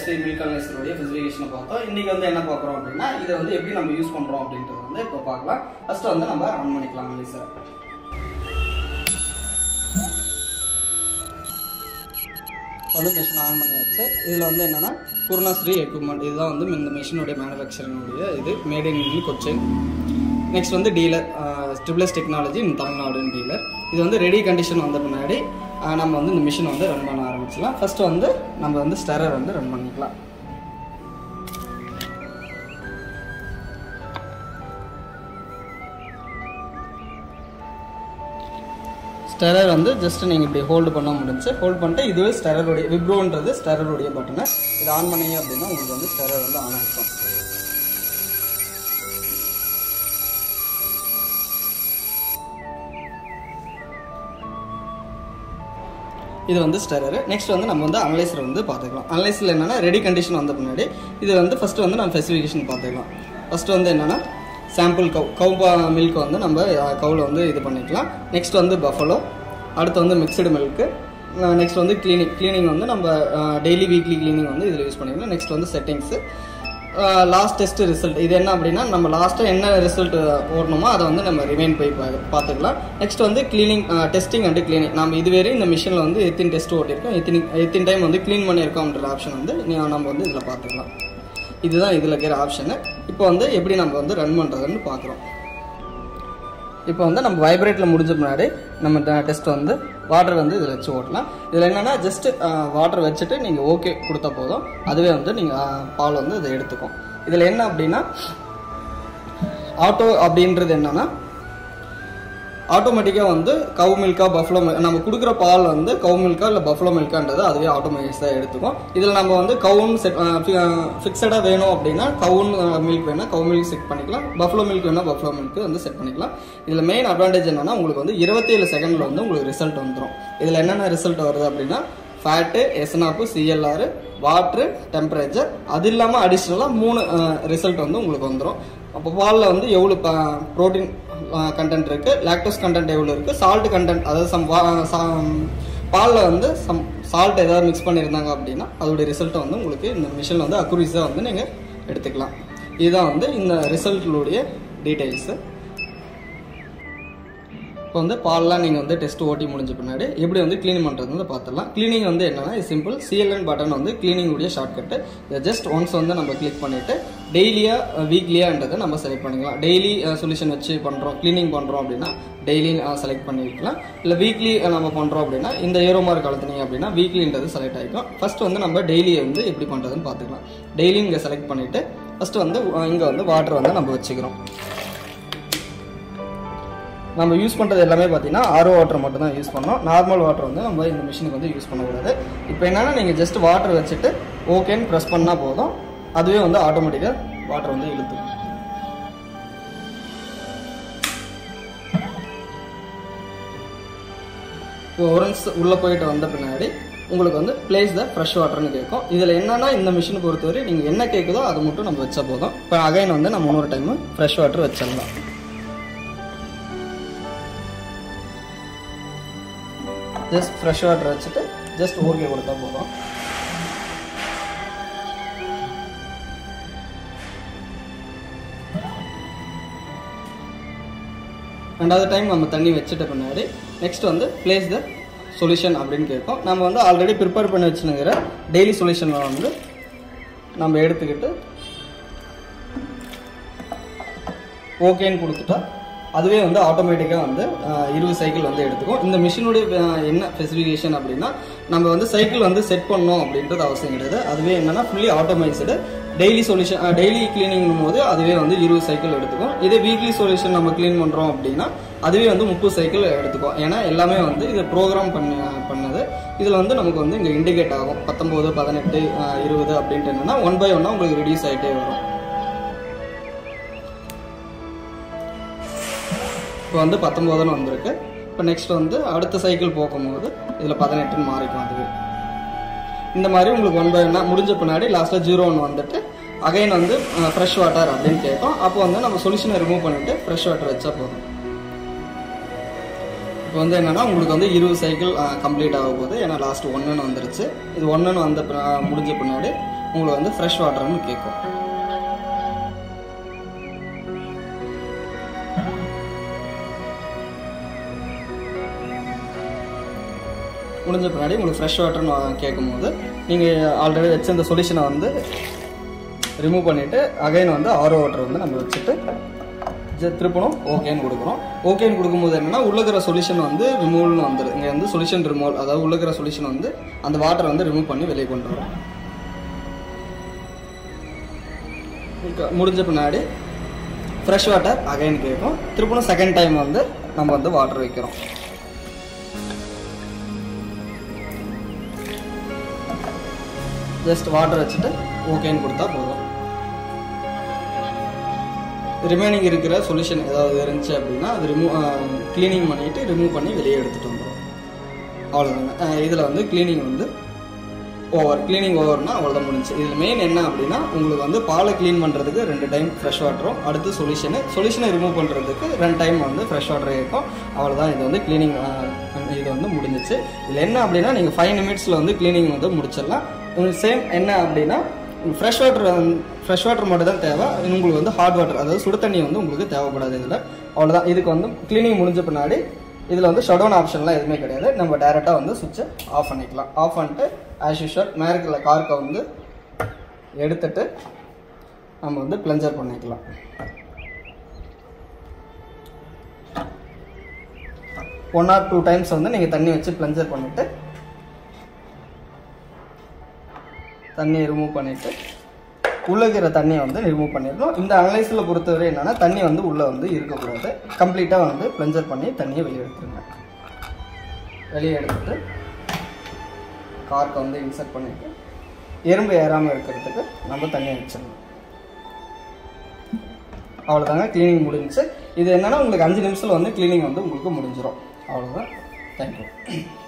Sri milk அனலைசருடைய ஸ்பெசிஃபிகேஷனை பார்த்தோம் இன்னைக்கு வந்து என்ன பார்க்குறோம் அப்படின்னா இதை வந்து எப்படி நம்ம யூஸ் பண்ணுறோம் அப்படின்றத வந்து இப்போ பார்க்கலாம் ஃபர்ஸ்ட் வந்து நம்ம ரன் பண்ணிக்கலாம் அனலைசர் வந்து மிஷின் ஆன் பண்ணியாச்சு இதில் வந்து என்னென்னா பூர்ணஸ்ரீ எக்யூப்மெண்ட் இதுதான் வந்து இந்த மிஷினுடைய மேனுஃபேக்சரிங்குடைய இது மேட் இன் கொச்சின் நெக்ஸ்ட் வந்து டீலர் ட்ரிபிள்எஸ் டெக்னாலஜி இன் தமிழ்நாடுன்னு டீலர் இது வந்து ரெடி கண்டிஷன் வந்த பின்னாடி ஆஹ் நம்ம வந்து இந்த மிஷின் வந்து ரன் பண்ண ஆரம்பிச்சலாம் ஃபர்ஸ்ட் வந்து நம்ம வந்து ஸ்டெரர் வந்து ரன் பண்ணிக்கலாம் ஸ்டெரர் வந்து ஜஸ்ட் நீங்கள் இப்படி ஹோல்டு பண்ண முடிஞ்சு ஹோல்ட் பண்ணிட்டு இதுவே ஸ்டெரருடைய விப்ரோன்றது ஸ்டெரருடைய பட்டனை இது ஆன் பண்ணீங்க அப்படின்னா உங்களுக்கு வந்து ஸ்டெரர் வந்து ஆன் ஆகிடும் இது வந்து ஸ்டெரர் நெக்ஸ்ட் வந்து நம்ம வந்து அனலைசர் வந்து பார்த்துக்கலாம் அனலைசரில் என்னன்னா ரெடி கண்டிஷன் வந்த பின்னாடி இது வந்து ஃபர்ஸ்ட் வந்து நம்ம ஸ்பெசிஃபிகேஷன் பார்த்துக்கலாம் ஃபர்ஸ்ட் வந்து என்னன்னா சாம்பிள் கவ் கவு மில்க் வந்து நம்ம கவுல வந்து இது பண்ணிக்கலாம் நெக்ஸ்ட் வந்து பஃபலோ அடுத்து வந்து மிக்சடு மில்க்கு நெக்ஸ்ட் வந்து கிளீனிங் கிளீனிங் வந்து நம்ம டெய்லி வீக்லி கிளீனிங் வந்து இதில் யூஸ் பண்ணிக்கலாம் நெக்ஸ்ட் வந்து செட்டிங்ஸு லாஸ்ட் டெஸ்ட் ரிசல்ட் இது என்ன அப்படின்னா நம்ம லாஸ்ட்டாக என்ன ரிசல்ட் ஓடணுமோ அதை வந்து நம்ம ரிமைன் போய் பா- பார்த்துக்கலாம் நெக்ஸ்ட் வந்து கிளீனிங் டெஸ்டிங் அண்ட் கிளீனிங் நம்ம இதுவரை இந்த மிஷினில் வந்து எத்தின் டெஸ்ட் ஓட்டியிருக்கோம் எத்தினி எத்தின் டைம் வந்து க்ளீன் பண்ணியிருக்கோம்ன்ற ஆப்ஷன் வந்து நீ- நம்ம வந்து இதில் பார்த்துக்கலாம் இதுதான் இதில் இருக்கிற ஆப்ஷனு இப்போ வந்து எப்படி நம்ம வந்து ரன் பண்ணுறதுன்னு பார்க்குறோம் இப்போ வந்து நம்ம வைப்ரேட்டில் முடிஞ்ச முன்னாடி நம்ம டெஸ்ட் வந்து வாட்டர் வந்து இதில் வச்சு ஓட்டலாம் இதில் என்னென்னா ஜஸ்ட் வாட்டர் வச்சுட்டு நீங்கள் ஓகே கொடுத்தா போதும் அதுவே வந்து நீங்கள் பால் வந்து இதை எடுத்துக்கும் இதில் என்ன அப்படின்னா ஆட்டோ அப்படின்றது என்னன்னா ஆட்டோமேட்டிக்காக வந்து கவு மில்கா பஃப்லோ மில்க் நம்ம கொடுக்குற பால் வந்து கவு மில்கா இல்லை பஃப்லோ மில்கான்றது அதுவே ஆட்டோமேட்டிக்ஸாக எடுத்துக்கும் இதில் நம்ம வந்து கவுன் செட் ஃபிக்ஸடாக வேணும் அப்படின்னா கவுன் மில்க் வேணால் கவு மில்க் செட் பண்ணிக்கலாம் பஃப்லோ மில்க் வேணால் பஃப்லோ மில்க் வந்து செட் பண்ணிக்கலாம் இதில் மெயின் அட்வான்டேஜ் என்னன்னா உங்களுக்கு வந்து இருபத்தேழு செகண்டில் வந்து உங்களுக்கு ரிசல்ட் வந்துடும் இதில் என்னென்ன ரிசல்ட் வருது அப்படின்னா fat SNF CLR water temperature அது இல்லாமல் அடிஷ்னலாக மூணு ரிசல்ட் வந்து உங்களுக்கு வந்துடும் அப்போ பாலில் வந்து எவ்வளோ ப்ரோட்டீன் கண்டென்ட் இருக்கு லாக்டோஸ் கண்டென்ட் எவ்வளோ இருக்கு சால்ட் கண்டென்ட் அதாவது சம் பாலில் வந்து சம் சால்ட் ஏதாவது மிக்ஸ் பண்ணியிருந்தாங்க அப்படின்னா அதோடைய ரிசல்ட்டை வந்து உங்களுக்கு இந்த மிஷினில் வந்து அக்குரிஸாக வந்து நீங்கள் எடுத்துக்கலாம் இதுதான் வந்து இந்த ரிசல்ட்டுடைய டீட்டெயில்ஸு இப்போ வந்து பால்லாம் நீங்கள் வந்து டெஸ்ட் ஓட்டி முடிஞ்ச பின்னாடி எப்படி வந்து க்ளீன் பண்ணுறது வந்து பார்த்துடலாம் க்ளீனிங் வந்து என்னன்னா சிம்பிள் சிஎல்என் பட்டன் வந்து க்ளீனிங் உடைய ஷார்ட்கட்டு இதை ஜஸ்ட் ஒன்ஸ் வந்து நம்ம கிளிக் பண்ணிவிட்டு டெய்லியா வீக்லியான்றதை நம்ம செலக்ட் பண்ணிக்கலாம் டெய்லி சொல்யூஷன் வச்சு பண்ணுறோம் க்ளீனிங் பண்ணுறோம் அப்படின்னா டெய்லி செலக்ட் பண்ணிக்கலாம் இல்லை வீக்லி நம்ம பண்ணுறோம் அப்படின்னா இந்த ஏரோ மார்க் அழுத்துனீங்க அப்படின்னா வீக்லின்றது செலக்ட் ஆகிக்கும் ஃபர்ஸ்ட் வந்து நம்ம டெய்லி வந்து எப்படி பண்ணுறதுன்னு பார்த்துக்கலாம் டெய்லி இங்கே செலக்ட் பண்ணிவிட்டு ஃபர்ஸ்ட் வந்து இங்கே வந்து வாட்டர் வந்து நம்ம வச்சுக்கிறோம் நம்ம யூஸ் பண்ணுறது எல்லாமே பார்த்தீங்கன்னா ஆரோ வாட்டர் மட்டும் தான் யூஸ் பண்ணோம் நார்மல் வாட்டர் வந்து நம்ம இந்த மிஷினுக்கு வந்து யூஸ் பண்ணக்கூடாது இப்போ என்னன்னா நீங்கள் ஜஸ்ட் வாட்டர் வச்சுட்டு ஓகேன்னு ப்ரெஸ் பண்ணால் போதும் அதுவே வந்து ஆட்டோமேட்டிக்காக வாட்டர் வந்து இழுத்துக்கும் இப்போ ஒரன்ஸ் உள்ளே போயிட்டு வந்த பின்னாடி உங்களுக்கு வந்து பிளேஸ் த ஃப்ரெஷ் வாட்டர்னு கேட்கும் இதில் என்னன்னா இந்த மிஷினை பொறுத்தவரை நீங்கள் என்ன கேட்குதோ அதை மட்டும் நம்ம வச்சா போதும் இப்போ அகைன் வந்து நம்ம இன்னொரு டைம் ஃப்ரெஷ் வாட்டர் வச்சிடலாம் ஜஸ்ட் ஃப்ரெஷ் வாட்டர் வச்சுட்டு ஜஸ்ட் ஓகே கொடுத்தா போதும் ரெண்டாவது டைம் நம்ம தண்ணி வச்சுட்ட பின்னாடி நெக்ஸ்ட் வந்து பிளேஸ் த சொல்யூஷன் அப்படின்னு கேட்கும் நம்ம வந்து ஆல்ரெடி ப்ரிப்பேர் பண்ணி வச்சுனுங்கிற டெய்லி சொல்யூஷனை வந்து நம்ம எடுத்துக்கிட்டு ஓகேன்னு கொடுத்துட்டா அதுவே வந்து ஆட்டோமேட்டிக்காக வந்து அஹ், இருபது சைக்கிள் வந்து எடுத்துக்கும் இந்த மிஷினுடைய அஹ், என்ன ஸ்பெசிஃபிகேஷன் அப்படின்னா நம்ம வந்து சைக்கிள் வந்து செட் பண்ணோம் அப்படின்றது அவசியம் கிடையாது அதுவே என்னன்னா fully automised daily solution daily cleaning போது அதுவே வந்து இருபது சைக்கிள் எடுத்துக்கும் இதே வீக்லி சொல்யூஷன் நம்ம க்ளீன் பண்ணுறோம் அப்படின்னா அதுவே வந்து முப்பது சைக்கிள் எடுத்துக்கும் ஏன்னா எல்லாமே வந்து இது ப்ரோக்ராம் பண்ணி பண்ணது இதில் வந்து நமக்கு வந்து இங்கே இண்டிகேட் ஆகும் பத்தொம்போது பதினெட்டு அஹ், இருபது அப்படின்ட்டு என்னன்னா ஒன் பை ஒன்னாக உங்களுக்கு ரெடியூஸ் ஆகிட்டே வரும் இப்போ வந்து பத்தொம்போதுன்னு வந்திருக்கு இப்போ நெக்ஸ்ட் வந்து அடுத்த சைக்கிள் போகும்போது இதில் பதினெட்டுன்னு மாறிக்கும் அதுவே இந்த மாதிரி உங்களுக்கு ஒன் பை ஒன்னா முடிஞ்ச பின்னாடி லாஸ்ட்டாக ஜீரோ ஒன் வந்துட்டு அகைன் வந்து ஃப்ரெஷ் வாட்டர் அப்படின்னு கேட்கும் அப்போ வந்து நம்ம சொல்யூஷனை ரிமூவ் பண்ணிட்டு ஃப்ரெஷ் வாட்டர் வச்சா போதும் இப்போ வந்து என்னன்னா உங்களுக்கு வந்து இருபது சைக்கிள் கம்ப்ளீட் ஆக போகுது ஏன்னா லாஸ்ட் ஒன்றுன்னு வந்துருச்சு இது ஒன்றுன்னு வந்த பின்னா- முடிஞ்ச பின்னாடி உங்களுக்கு வந்து ஃப்ரெஷ் வாட்டர்னு கேட்கும் முடிஞ்ச பின்னாடி உங்களுக்கு ஃப்ரெஷ் வாட்டர்னு கேட்கும்போது நீங்கள் ஆல்ரெடி வச்ச இந்த சொல்யூஷனை வந்து ரிமூவ் பண்ணிவிட்டு அகைன் வந்து ஆரோ வாட்டர் வந்து நம்ம வச்சுட்டு ஜ- திருப்பணும் ஓகேன்னு கொடுக்குறோம் ஓகேன்னு கொடுக்கும்போது என்னன்னா உள்ள இருக்கிற சொல்யூஷன் வந்து ரிமூவல்னு வந்துடும் இங்கே வந்து சொல்யூஷன் ரிமூவல் அதாவது உள்ள இருக்கிற சொல்யூஷன் வந்து அந்த வாட்டரை வந்து ரிமூவ் பண்ணி வெளியே கொண்டு வரும் இப்ப முடிஞ்ச பின்னாடி ஃப்ரெஷ் வாட்டர் அகைன் கேட்கும் திருப்பணும் செகண்ட் டைம் வந்து நம்ம வந்து வாட்டர் வைக்கிறோம் ஜஸ்ட் வாட்டர் வச்சுட்டு ஓகேன்னு கொடுத்தா போதும் ரிமைனிங் இருக்கிற சொல்யூஷன் ஏதாவது இருந்துச்சு அப்படின்னா அது ரிமூவ் க்ளீனிங் பண்ணிட்டு ரிமூவ் பண்ணி வெளியே எடுத்துகிட்டு வந்துடும் அவ்வளோதாங்க இதில் வந்து க்ளீனிங் வந்து ஓவர் க்ளீனிங் ஓவர்னா அவ்வளோதான் முடிஞ்சு இதில் மெயின் என்ன அப்படின்னா உங்களுக்கு வந்து பாலை க்ளீன் பண்ணுறதுக்கு ரெண்டு டைம் ஃப்ரெஷ் வாட்டரும் அடுத்து சொல்யூஷனு சொல்யூஷனை ரிமூவ் பண்ணுறதுக்கு ரெண்டு டைம் வந்து ஃப்ரெஷ் வாட்டர் இருக்கும் அவ்வளோதான் இது வந்து க்ளீனிங் இது வந்து முடிஞ்சிச்சு இதில் என்ன அப்படின்னா நீங்கள் ஃபைவ் நிமிட்ஸில் வந்து க்ளீனிங் வந்து முடிச்சிடலாம் உங்களுக்கு சேம் என்ன அப்படின்னா ஃப்ரெஷ் வாட்டர் ஃப்ரெஷ் வாட்டர் மட்டும் தான் தேவை உங்களுக்கு வந்து ஹாட் வாட்டர் அதாவது சுடு தண்ணி வந்து உங்களுக்கு தேவைப்படாது இதில் அவ்வளோதான் இதுக்கு வந்து க்ளீனிங் முடிஞ்ச பின்னாடி இதில் வந்து ஷட் டவுன் ஆப்ஷன்லாம் எதுவுமே கிடையாது நம்ம டேரெக்டாக வந்து சுவிட்சை ஆஃப் பண்ணிக்கலாம் ஆஃப் பண்ணிட்டு ஆஸ் யூஷுவல் மேற்கில் கார்க்கை வந்து எடுத்துட்டு நம்ம வந்து பிளஞ்சர் பண்ணிக்கலாம் ஒன் ஆர் டூ டைம்ஸ் வந்து நீங்கள் தண்ணி வச்சு பிளஞ்சர் பண்ணிவிட்டு தண்ணியை ரிமூவ் பண்ணிவிட்டு உள்ளே இருக்கிற தண்ணியை வந்து ரிமூவ் பண்ணிடணும் இந்த அனலைஸில் பொறுத்தவரை என்னென்னா தண்ணி வந்து உள்ளே வந்து இருக்கக்கூடாது கம்ப்ளீட்டாக வந்து பிளஞ்சர் பண்ணி தண்ணியை வெளியே எடுத்துருங்க வெளியே எடுத்துட்டு கார்க்கை வந்து இன்சர்ட் பண்ணிட்டு எறும்பு ஏறாமல் இருக்கிறதுக்கு நம்ம தண்ணியை வச்சிடணும் அவ்வளோதாங்க க்ளீனிங் முடிஞ்சுச்சு இது என்னன்னா உங்களுக்கு அஞ்சு நிமிஷத்தில் வந்து க்ளீனிங் வந்து உங்களுக்கு முடிஞ்சிடும் அவ்வளோதான் தேங்க்யூ